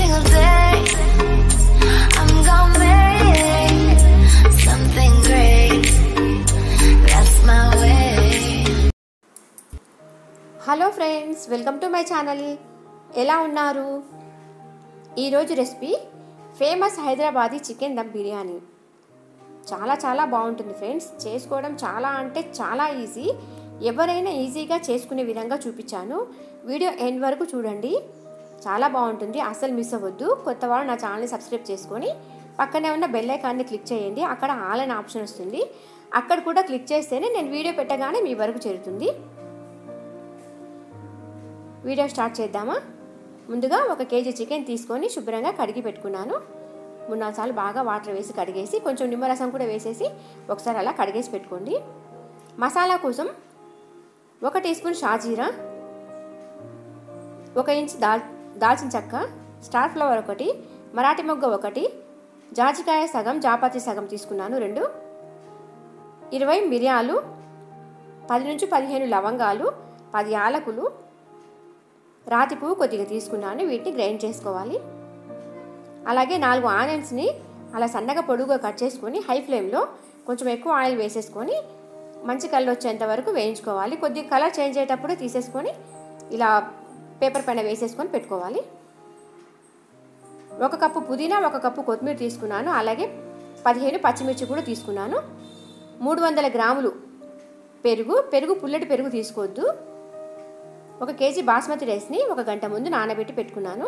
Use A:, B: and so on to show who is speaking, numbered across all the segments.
A: single day. I'm gonna make something great. That's my way.
B: Hello friends welcome to my channel ఎలా ఉన్నారు ఈరోజు recipe famous Hyderabadi chicken dum biryani చాలా చాలా బాగుంటుంది friends చేసుకోవడం చాలా అంటే చాలా ఈజీ ఎవరైనా ఈజీగా చేసుకునే విధంగా చూపించాను వీడియో ఎండ్ వరకు చూడండి చాలా బాగుంటుంది అస్సలు మిస్ అవ్వద్దు కొత్త వాళ్ళు నా ఛానల్ని సబ్స్క్రైబ్ చేసుకొని పక్కనే ఉన్న బెల్ ఐకాన్ని క్లిక్ చేయండి అక్కడ ఆల్ అనే ఆప్షన్ వస్తుంది అక్కడ కూడా క్లిక్ చేస్తేనే నేను వీడియో పెట్టగానే మీ వరకు చేరుతుంది వీడియో స్టార్ట్ చేద్దామా ముందుగా ఒక కేజీ చికెన్ తీసుకొని శుభ్రంగా కడిగి పెట్టుకున్నాను మూడు నాలుగు సార్లు బాగా వాటర్ వేసి కడిగేసి కొంచెం నిమ్మరసం కూడా వేసేసి ఒకసారి అలా కడిగేసి పెట్టుకోండి మసాలా కోసం ఒక టీ స్పూన్ షాజీరా ఒక ఇంచ్ దాల్ దాల్చిన చెక్క స్టార్ ఫ్లవర్ ఒకటి మరాఠీ మొగ్గ ఒకటి జాజికాయ సగం జాపత్రి సగం తీసుకున్నాను రెండు ఇరవై మిరియాలు పది నుంచి పదిహేను లవంగాలు పది యాలకులు రాతి పువ్వు కొద్దిగా తీసుకున్నాను వీటిని గ్రైండ్ చేసుకోవాలి అలాగే నాలుగు ఆనియన్స్ని అలా సన్నగా పొడుగుగా కట్ చేసుకొని హై ఫ్లేమ్లో కొంచెం ఎక్కువ ఆయిల్ వేసేసుకొని మంచి కలర్ వచ్చేంత వరకు వేయించుకోవాలి కొద్దిగా కలర్ చేంజ్ అయ్యేటప్పుడు తీసేసుకొని ఇలా పేపర్ పైన వేసేసుకొని పెట్టుకోవాలి ఒక కప్పు పుదీనా ఒక కప్పు కొత్తిమీర తీసుకున్నాను అలాగే పదిహేను పచ్చిమిర్చి కూడా తీసుకున్నాను మూడు వందల గ్రాములు పెరుగు పెరుగు పుల్లటి పెరుగు తీసుకోవద్దు ఒక కేజీ బాస్మతి రైస్ని ఒక గంట ముందు నానబెట్టి పెట్టుకున్నాను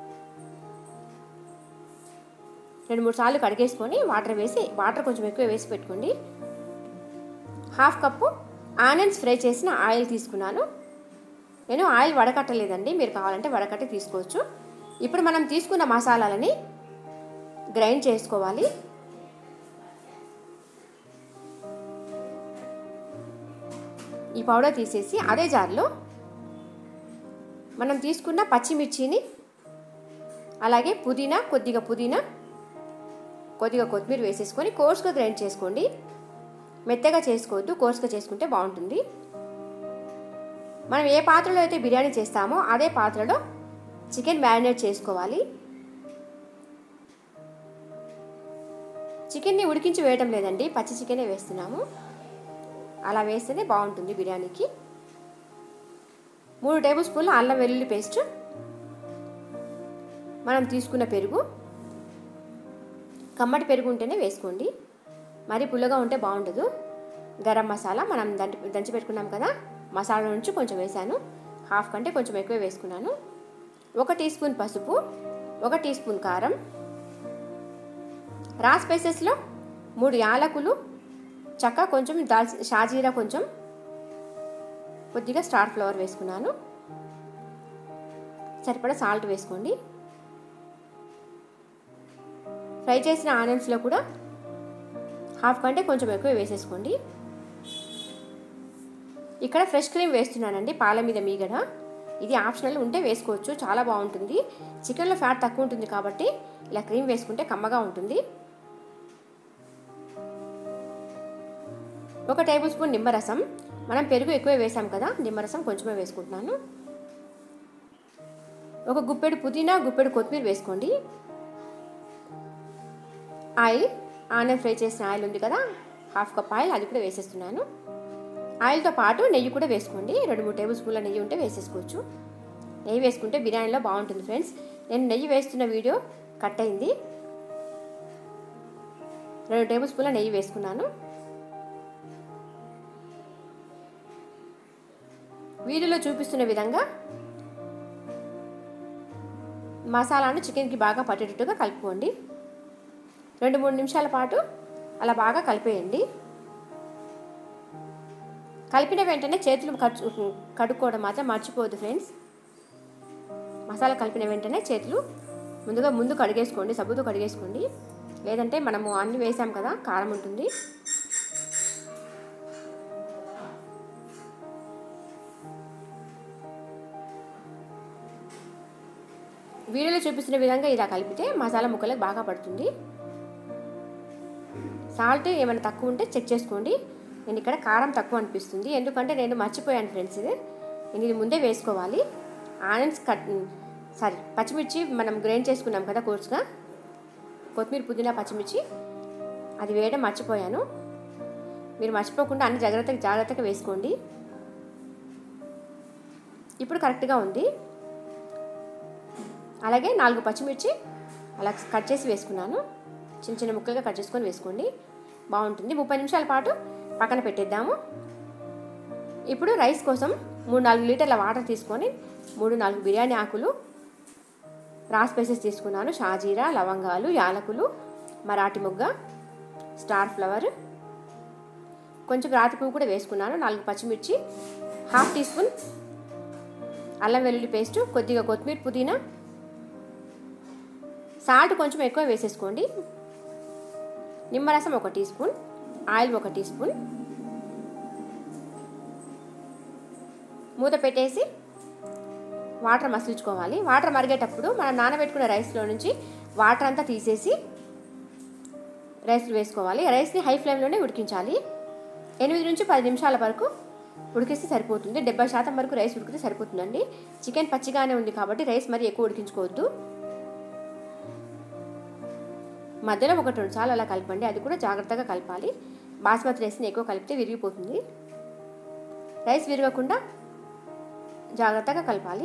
B: రెండు మూడు సార్లు కడిగేసుకొని వాటర్ వేసి వాటర్ కొంచెం ఎక్కువ వేసి పెట్టుకోండి హాఫ్ కప్పు ఆనియన్స్ ఫ్రై చేసిన ఆయిల్ తీసుకున్నాను నేను ఆయిల్ వడకట్టలేదండి మీరు కావాలంటే వడకట్టి తీసుకోవచ్చు ఇప్పుడు మనం తీసుకున్న మసాలాలని గ్రైండ్ చేసుకోవాలి ఈ పౌడర్ తీసేసి అదే జార్లో మనం తీసుకున్న పచ్చిమిర్చిని అలాగే పుదీనా కొద్దిగా పుదీనా కొద్దిగా కొత్తిమీర వేసేసుకొని కోర్స్గా గ్రైండ్ చేసుకోండి మెత్తగా చేసుకోవద్దు కోర్స్గా చేసుకుంటే బాగుంటుంది మనం ఏ పాత్రలో అయితే బిర్యానీ చేస్తామో అదే పాత్రలో చికెన్ మ్యారినేట్ చేసుకోవాలి చికెన్ని ఉడికించి వేయటం లేదండి పచ్చి చికెనే వేస్తున్నాము అలా వేస్తేనే బాగుంటుంది బిర్యానీకి మూడు టేబుల్ స్పూన్ల అల్లం వెల్లుల్లి పేస్ట్ మనం తీసుకున్న పెరుగు కమ్మటి పెరుగు ఉంటేనే వేసుకోండి మరి పుల్లగా ఉంటే బాగుండదు గరం మసాలా మనం దంచి దంచి పెట్టుకున్నాం కదా మసాలా నుంచి కొంచెం వేసాను హాఫ్ కంటే కొంచెం ఎక్కువ వేసుకున్నాను ఒక టీ స్పూన్ పసుపు ఒక టీ స్పూన్ కారం రా స్పైసెస్లో మూడు యాలకులు చక్క కొంచెం దాల్చి షాజీరా కొంచెం కొద్దిగా స్టార్ ఫ్లవర్ వేసుకున్నాను సరిపడా సాల్ట్ వేసుకోండి ఫ్రై చేసిన ఆనియన్స్లో కూడా హాఫ్ కంటే కొంచెం ఎక్కువ వేసేసుకోండి ఇక్కడ ఫ్రెష్ క్రీమ్ వేస్తున్నానండి పాల మీద మీగడ ఇది ఆప్షనల్ ఉంటే వేసుకోవచ్చు చాలా బాగుంటుంది చికెన్లో ఫ్యాట్ తక్కువ ఉంటుంది కాబట్టి ఇలా క్రీమ్ వేసుకుంటే కమ్మగా ఉంటుంది ఒక టేబుల్ స్పూన్ నిమ్మరసం మనం పెరుగు ఎక్కువ వేసాం కదా నిమ్మరసం కొంచెమే వేసుకుంటున్నాను ఒక గుప్పెడు పుదీనా గుప్పెడు కొత్తిమీర వేసుకోండి ఆయిల్ ఆనియన్ ఫ్రై చేసిన ఆయిల్ ఉంది కదా హాఫ్ కప్ ఆయిల్ అది కూడా వేసేస్తున్నాను ఆయిల్తో పాటు నెయ్యి కూడా వేసుకోండి రెండు మూడు టేబుల్ స్పూన్ల నెయ్యి ఉంటే వేసేసుకోవచ్చు నెయ్యి వేసుకుంటే బిర్యానీలో బాగుంటుంది ఫ్రెండ్స్ నేను నెయ్యి వేస్తున్న వీడియో కట్ అయింది రెండు టేబుల్ స్పూన్ల నెయ్యి వేసుకున్నాను వీడియోలో చూపిస్తున్న విధంగా మసాలాను చికెన్కి బాగా పట్టేటట్టుగా కలుపుకోండి రెండు మూడు నిమిషాల పాటు అలా బాగా కలిపేయండి కలిపిన వెంటనే చేతులు కడు కడుక్కోవడం మాత్రం మర్చిపోవద్దు ఫ్రెండ్స్ మసాలా కలిపిన వెంటనే చేతులు ముందుగా ముందు కడిగేసుకోండి సబ్బుతో కడిగేసుకోండి లేదంటే మనము అన్ని వేసాం కదా కారం ఉంటుంది వీడియోలో చూపిస్తున్న విధంగా ఇలా కలిపితే మసాలా ముక్కలకు బాగా పడుతుంది సాల్ట్ ఏమైనా తక్కువ ఉంటే చెక్ చేసుకోండి నేను ఇక్కడ కారం తక్కువ అనిపిస్తుంది ఎందుకంటే నేను మర్చిపోయాను ఫ్రెండ్స్ ఇది నేను ఇది ముందే వేసుకోవాలి ఆనియన్స్ కట్ సారీ పచ్చిమిర్చి మనం గ్రైండ్ చేసుకున్నాం కదా కోర్సుగా కొత్తిమీర పుదీనా పచ్చిమిర్చి అది వేయడం మర్చిపోయాను మీరు మర్చిపోకుండా అన్ని జాగ్రత్తగా జాగ్రత్తగా వేసుకోండి ఇప్పుడు కరెక్ట్గా ఉంది అలాగే నాలుగు పచ్చిమిర్చి అలా కట్ చేసి వేసుకున్నాను చిన్న చిన్న ముక్కలుగా కట్ చేసుకొని వేసుకోండి బాగుంటుంది ముప్పై నిమిషాల పాటు పక్కన పెట్టేద్దాము ఇప్పుడు రైస్ కోసం మూడు నాలుగు లీటర్ల వాటర్ తీసుకొని మూడు నాలుగు బిర్యానీ ఆకులు రా స్పైసెస్ తీసుకున్నాను షాజీరా లవంగాలు యాలకులు మరాఠీ మొగ్గ స్టార్ ఫ్లవర్ కొంచెం రాతి పువ్వు కూడా వేసుకున్నాను నాలుగు పచ్చిమిర్చి హాఫ్ టీ స్పూన్ అల్లం వెల్లుల్లి పేస్ట్ కొద్దిగా కొత్తిమీర పుదీనా సాల్ట్ కొంచెం ఎక్కువ వేసేసుకోండి నిమ్మరసం ఒక టీ స్పూన్ ఆయిల్ ఒక టీ స్పూన్ మూత పెట్టేసి వాటర్ మసిల్చుకోవాలి వాటర్ మరిగేటప్పుడు మనం నానబెట్టుకున్న రైస్లో నుంచి వాటర్ అంతా తీసేసి రైస్ వేసుకోవాలి రైస్ని హై ఫ్లేమ్లోనే ఉడికించాలి ఎనిమిది నుంచి పది నిమిషాల వరకు ఉడికిస్తే సరిపోతుంది డెబ్బై శాతం వరకు రైస్ ఉడికితే సరిపోతుందండి చికెన్ పచ్చిగానే ఉంది కాబట్టి రైస్ మరి ఎక్కువ ఉడికించుకోవద్దు మధ్యలో ఒకటి రెండు సార్లు అలా కలపండి అది కూడా జాగ్రత్తగా కలపాలి బాస్మతి రైస్ని ఎక్కువ కలిపితే విరిగిపోతుంది రైస్ విరగకుండా జాగ్రత్తగా కలపాలి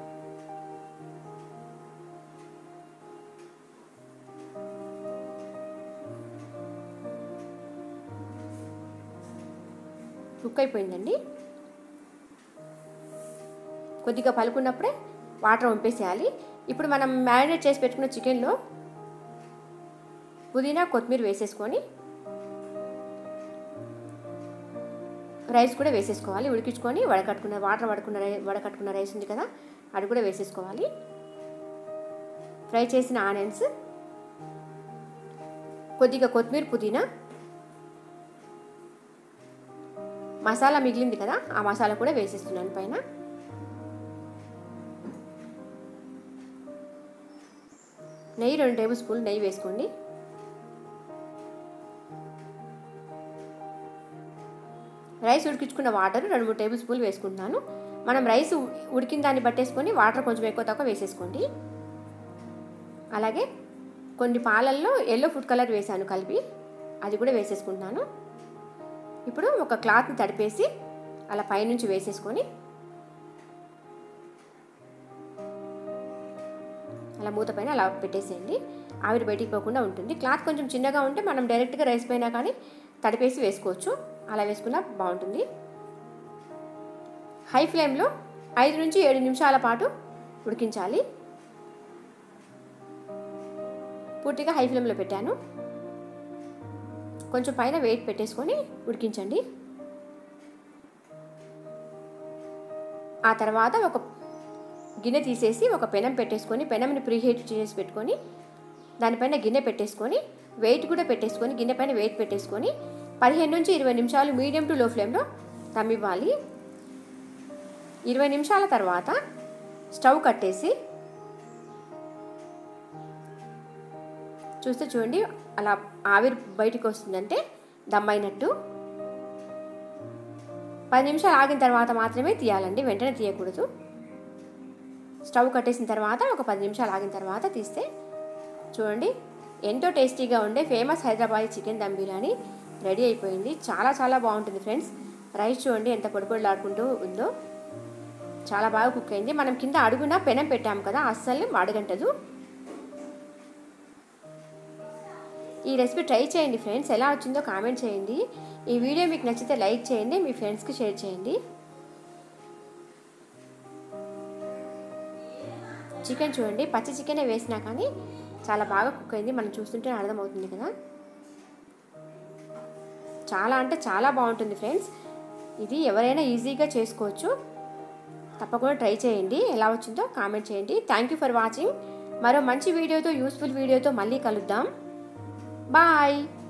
B: కుక్ అయిపోయిందండి కొద్దిగా పలుకున్నప్పుడే వాటర్ వంపేసేయాలి ఇప్పుడు మనం మ్యారినేట్ చేసి పెట్టుకున్న చికెన్లో పుదీనా కొత్తిమీర వేసేసుకొని రైస్ కూడా వేసేసుకోవాలి ఉడికించుకొని వడకట్టుకున్న వాటర్ వడకున్న రై వడకట్టుకున్న రైస్ ఉంది కదా అది కూడా వేసేసుకోవాలి ఫ్రై చేసిన ఆనియన్స్ కొద్దిగా కొత్తిమీర పుదీనా మసాలా మిగిలింది కదా ఆ మసాలా కూడా వేసేస్తున్నాను పైన నెయ్యి రెండు టేబుల్ స్పూన్లు నెయ్యి వేసుకోండి రైస్ ఉడికించుకున్న వాటర్ రెండు మూడు టేబుల్ స్పూన్లు వేసుకుంటున్నాను మనం రైస్ ఉడికిన దాన్ని బట్టేసుకొని వాటర్ కొంచెం ఎక్కువ తక్కువ వేసేసుకోండి అలాగే కొన్ని పాలల్లో ఎల్లో ఫుడ్ కలర్ వేసాను కలిపి అది కూడా వేసేసుకుంటున్నాను ఇప్పుడు ఒక క్లాత్ని తడిపేసి అలా పైనుంచి వేసేసుకొని అలా మూత పైన అలా పెట్టేసేయండి ఆవిరి బయటికి పోకుండా ఉంటుంది క్లాత్ కొంచెం చిన్నగా ఉంటే మనం డైరెక్ట్గా రైస్ పైన కానీ తడిపేసి వేసుకోవచ్చు అలా వేసుకున్నా బాగుంటుంది హై ఫ్లేమ్లో ఐదు నుంచి ఏడు నిమిషాల పాటు ఉడికించాలి పూర్తిగా హై ఫ్లేమ్లో పెట్టాను కొంచెం పైన వెయిట్ పెట్టేసుకొని ఉడికించండి ఆ తర్వాత ఒక గిన్నె తీసేసి ఒక పెనం పెట్టేసుకొని పెనంని ప్రీహీట్ చేసి పెట్టుకొని దానిపైన గిన్నె పెట్టేసుకొని వెయిట్ కూడా పెట్టేసుకొని గిన్నె పైన వెయిట్ పెట్టేసుకొని పదిహేను నుంచి ఇరవై నిమిషాలు మీడియం టు లో ఫ్లేమ్లో తమ్మివ్వాలి ఇరవై నిమిషాల తర్వాత స్టవ్ కట్టేసి చూస్తే చూడండి అలా ఆవిరి బయటికి వస్తుందంటే దమ్ అయినట్టు పది నిమిషాలు ఆగిన తర్వాత మాత్రమే తీయాలండి వెంటనే తీయకూడదు స్టవ్ కట్టేసిన తర్వాత ఒక పది నిమిషాలు ఆగిన తర్వాత తీస్తే చూడండి ఎంతో టేస్టీగా ఉండే famous Hyderabad chicken dum biryani ready అయిపోయింది చాలా చాలా బాగుంటుంది ఫ్రెండ్స్ రైస్ చూడండి ఎంత పొడి పొడిలాడుకుంటూ ఉందో చాలా బాగా కుక్ అయింది మనం కింద అడుగున పెనం పెట్టాము కదా అస్సలు అడగంటదు ఈ రెసిపీ ట్రై చేయండి ఫ్రెండ్స్ ఎలా వచ్చిందో కామెంట్ చేయండి ఈ వీడియో మీకు నచ్చితే లైక్ చేయండి మీ ఫ్రెండ్స్కి షేర్ చేయండి చికెన్ చూడండి పచ్చి చికెనే వేసినా కానీ చాలా బాగా కుక్ అయింది మనం చూస్తుంటే అర్థమవుతుంది కదా చాలా అంటే చాలా బాగుంటుంది ఫ్రెండ్స్ ఇది ఎవరైనా ఈజీగా చేసుకోవచ్చు తప్పకుండా ట్రై చేయండి ఎలా వచ్చిందో కామెంట్ చేయండి థ్యాంక్ యూ ఫర్ వాచింగ్ మరో మంచి వీడియోతో యూస్ఫుల్ వీడియోతో మళ్ళీ కలుద్దాం బాయ్